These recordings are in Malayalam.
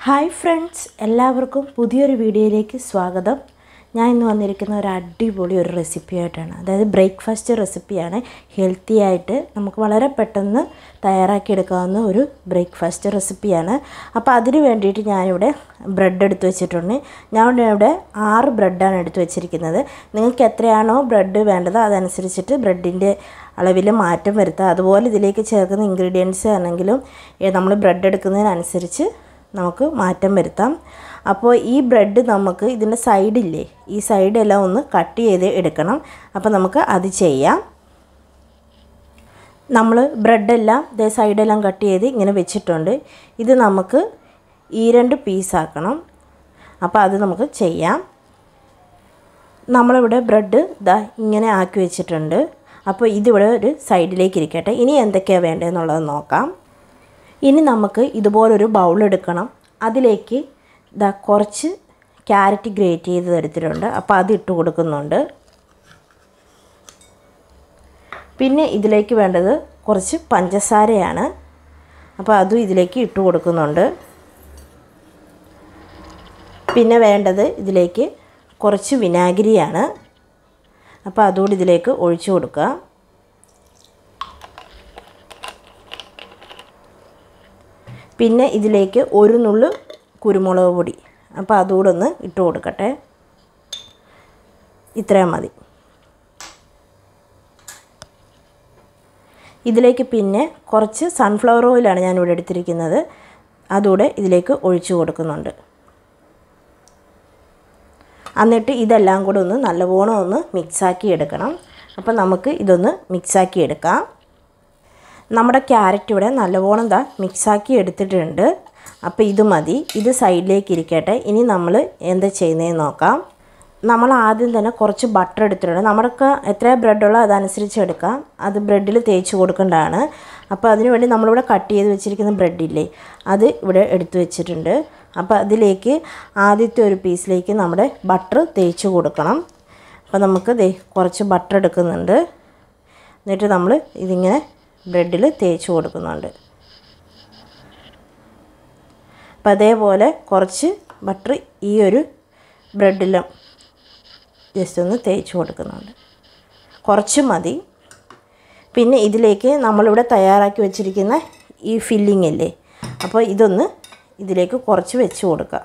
ഹായ് ഫ്രണ്ട്സ് എല്ലാവർക്കും പുതിയൊരു വീഡിയോയിലേക്ക് സ്വാഗതം ഞാൻ ഇന്ന് വന്നിരിക്കുന്ന ഒരു അടിപൊളി ഒരു റെസിപ്പി ആയിട്ടാണ് അതായത് ബ്രേക്ക്ഫാസ്റ്റ് റെസിപ്പിയാണ് ഹെൽത്തി ആയിട്ട് നമുക്ക് വളരെ പെട്ടെന്ന് തയ്യാറാക്കിയെടുക്കാവുന്ന ഒരു ബ്രേക്ക്ഫാസ്റ്റ് റെസിപ്പിയാണ് അപ്പോൾ അതിന് വേണ്ടിയിട്ട് ഞാനിവിടെ ബ്രെഡ് എടുത്ത് വെച്ചിട്ടുണ്ട് ഞാൻ ഇവിടെ ആറ് ബ്രെഡാണ് എടുത്ത് വെച്ചിരിക്കുന്നത് നിങ്ങൾക്ക് എത്രയാണോ ബ്രെഡ് വേണ്ടത് അതനുസരിച്ചിട്ട് ബ്രെഡിൻ്റെ അളവിൽ മാറ്റം വരുത്തുക അതുപോലെ ഇതിലേക്ക് ചേർക്കുന്ന ഇൻഗ്രീഡിയൻസ് ആണെങ്കിലും നമ്മൾ ബ്രെഡ് എടുക്കുന്നതിനനുസരിച്ച് നമുക്ക് മാറ്റം വരുത്താം അപ്പോൾ ഈ ബ്രെഡ് നമുക്ക് ഇതിൻ്റെ സൈഡില്ലേ ഈ സൈഡെല്ലാം ഒന്ന് കട്ട് ചെയ്ത് എടുക്കണം അപ്പോൾ നമുക്ക് അത് ചെയ്യാം നമ്മൾ ബ്രെഡെല്ലാം ഇതേ സൈഡെല്ലാം കട്ട് ചെയ്ത് ഇങ്ങനെ വെച്ചിട്ടുണ്ട് ഇത് നമുക്ക് ഈ രണ്ട് പീസാക്കണം അപ്പോൾ അത് നമുക്ക് ചെയ്യാം നമ്മളിവിടെ ബ്രെഡ് ഇതാ ഇങ്ങനെ ആക്കി വെച്ചിട്ടുണ്ട് അപ്പോൾ ഇതിവിടെ ഒരു സൈഡിലേക്ക് ഇരിക്കട്ടെ ഇനി എന്തൊക്കെയാണ് വേണ്ടതെന്നുള്ളത് നോക്കാം ഇനി നമുക്ക് ഇതുപോലൊരു ബൗൾ എടുക്കണം അതിലേക്ക് ഇതാ കുറച്ച് ക്യാരറ്റ് ഗ്രേറ്റ് ചെയ്ത് എടുത്തിട്ടുണ്ട് അപ്പോൾ അത് ഇട്ട് കൊടുക്കുന്നുണ്ട് പിന്നെ ഇതിലേക്ക് വേണ്ടത് കുറച്ച് പഞ്ചസാരയാണ് അപ്പോൾ അതും ഇതിലേക്ക് ഇട്ട് കൊടുക്കുന്നുണ്ട് പിന്നെ വേണ്ടത് ഇതിലേക്ക് കുറച്ച് വിനാഗിരിയാണ് അപ്പോൾ അതുകൂടി ഇതിലേക്ക് ഒഴിച്ചു കൊടുക്കുക പിന്നെ ഇതിലേക്ക് ഒരു നുള്ളു കുരുമുളക് പൊടി അപ്പോൾ അതുകൂടെ ഒന്ന് ഇട്ട് കൊടുക്കട്ടെ ഇത്രയും മതി ഇതിലേക്ക് പിന്നെ കുറച്ച് സൺഫ്ലവർ ഓയിലാണ് ഞാനിവിടെ എടുത്തിരിക്കുന്നത് അതുകൂടെ ഇതിലേക്ക് ഒഴിച്ചു കൊടുക്കുന്നുണ്ട് എന്നിട്ട് ഇതെല്ലാം കൂടെ ഒന്ന് നല്ലവണ്ണം ഒന്ന് മിക്സാക്കി എടുക്കണം അപ്പോൾ നമുക്ക് ഇതൊന്ന് മിക്സാക്കി എടുക്കാം നമ്മുടെ ക്യാരറ്റ് ഇവിടെ നല്ലവണ്ണം ദാ മിക്സാക്കി എടുത്തിട്ടുണ്ട് അപ്പോൾ ഇത് മതി ഇത് സൈഡിലേക്ക് ഇരിക്കട്ടെ ഇനി നമ്മൾ എന്താ ചെയ്യുന്നതെന്ന് നോക്കാം നമ്മൾ ആദ്യം തന്നെ കുറച്ച് ബട്ടർ എടുത്തിട്ടുണ്ട് നമ്മൾക്ക് എത്ര ബ്രെഡുള്ളോ അതനുസരിച്ച് എടുക്കാം അത് ബ്രെഡിൽ തേച്ച് കൊടുക്കേണ്ടതാണ് അപ്പോൾ അതിന് വേണ്ടി നമ്മളിവിടെ കട്ട് ചെയ്ത് വെച്ചിരിക്കുന്ന ബ്രെഡില്ലേ അത് ഇവിടെ എടുത്തു വെച്ചിട്ടുണ്ട് അപ്പോൾ അതിലേക്ക് ആദ്യത്തെ ഒരു പീസിലേക്ക് നമ്മുടെ ബട്ടർ തേച്ച് കൊടുക്കണം അപ്പോൾ നമുക്ക് ദേ കുറച്ച് ബട്ടർ എടുക്കുന്നുണ്ട് എന്നിട്ട് നമ്മൾ ഇതിങ്ങനെ ബ്രെഡിൽ തേച്ച് കൊടുക്കുന്നുണ്ട് അപ്പോൾ അതേപോലെ കുറച്ച് ബട്ടർ ഈ ഒരു ബ്രെഡിലും ജസ്റ്റ് ഒന്ന് തേച്ച് കൊടുക്കുന്നുണ്ട് കുറച്ച് മതി പിന്നെ ഇതിലേക്ക് നമ്മളിവിടെ തയ്യാറാക്കി വെച്ചിരിക്കുന്ന ഈ ഫില്ലിംഗ് ഇല്ലേ അപ്പോൾ ഇതൊന്ന് ഇതിലേക്ക് കുറച്ച് വെച്ച് കൊടുക്കുക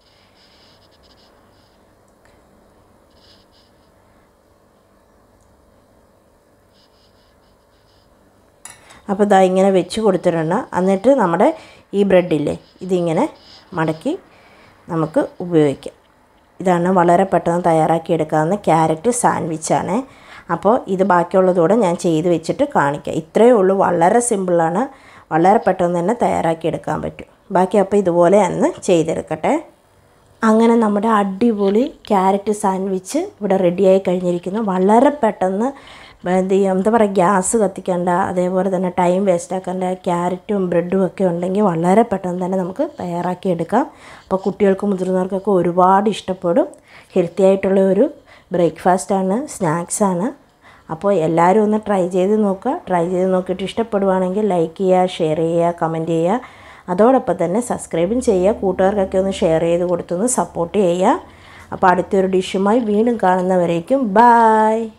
അപ്പോൾ ഇതാ ഇങ്ങനെ വെച്ച് കൊടുത്തിട്ടുണ്ട് എന്നിട്ട് നമ്മുടെ ഈ ബ്രെഡില്ലേ ഇതിങ്ങനെ മടക്കി നമുക്ക് ഉപയോഗിക്കാം ഇതാണ് വളരെ പെട്ടെന്ന് തയ്യാറാക്കി എടുക്കാവുന്ന ക്യാരറ്റ് സാൻഡ്വിച്ചാണ് അപ്പോൾ ഇത് ബാക്കിയുള്ളതൂടെ ഞാൻ ചെയ്ത് വെച്ചിട്ട് കാണിക്കാം ഇത്രയേ ഉള്ളൂ വളരെ സിമ്പിളാണ് വളരെ പെട്ടെന്ന് തന്നെ തയ്യാറാക്കി എടുക്കാൻ പറ്റും ബാക്കി അപ്പോൾ ഇതുപോലെ ഒന്ന് ചെയ്തെടുക്കട്ടെ അങ്ങനെ നമ്മുടെ അടിപൊളി ക്യാരറ്റ് സാൻഡ്വിച്ച് ഇവിടെ റെഡിയായി കഴിഞ്ഞിരിക്കുന്നു വളരെ പെട്ടെന്ന് എന്ത് ചെയ്യും എന്താ പറയുക ഗ്യാസ് കത്തിക്കേണ്ട അതേപോലെ തന്നെ ടൈം വേസ്റ്റ് ആക്കേണ്ട ക്യാരറ്റും ബ്രെഡും ഒക്കെ ഉണ്ടെങ്കിൽ വളരെ പെട്ടെന്ന് തന്നെ നമുക്ക് തയ്യാറാക്കി എടുക്കാം അപ്പോൾ കുട്ടികൾക്കും മുതിർന്നവർക്കൊക്കെ ഒരുപാട് ഇഷ്ടപ്പെടും ഹെൽത്തി ആയിട്ടുള്ള ഒരു ബ്രേക്ക്ഫാസ്റ്റാണ് സ്നാക്സാണ് അപ്പോൾ എല്ലാവരും ഒന്ന് ട്രൈ ചെയ്ത് നോക്കുക ട്രൈ ചെയ്ത് നോക്കിയിട്ട് ഇഷ്ടപ്പെടുവാണെങ്കിൽ ലൈക്ക് ചെയ്യുക ഷെയർ ചെയ്യുക കമൻറ്റ് ചെയ്യുക അതോടൊപ്പം തന്നെ സബ്സ്ക്രൈബും ചെയ്യുക കൂട്ടുകാർക്കൊക്കെ ഒന്ന് ഷെയർ ചെയ്ത് കൊടുത്തൊന്ന് സപ്പോർട്ട് ചെയ്യുക അപ്പോൾ അടുത്തൊരു ഡിഷുമായി വീണ്ടും കാണുന്നവരേക്കും ബായ്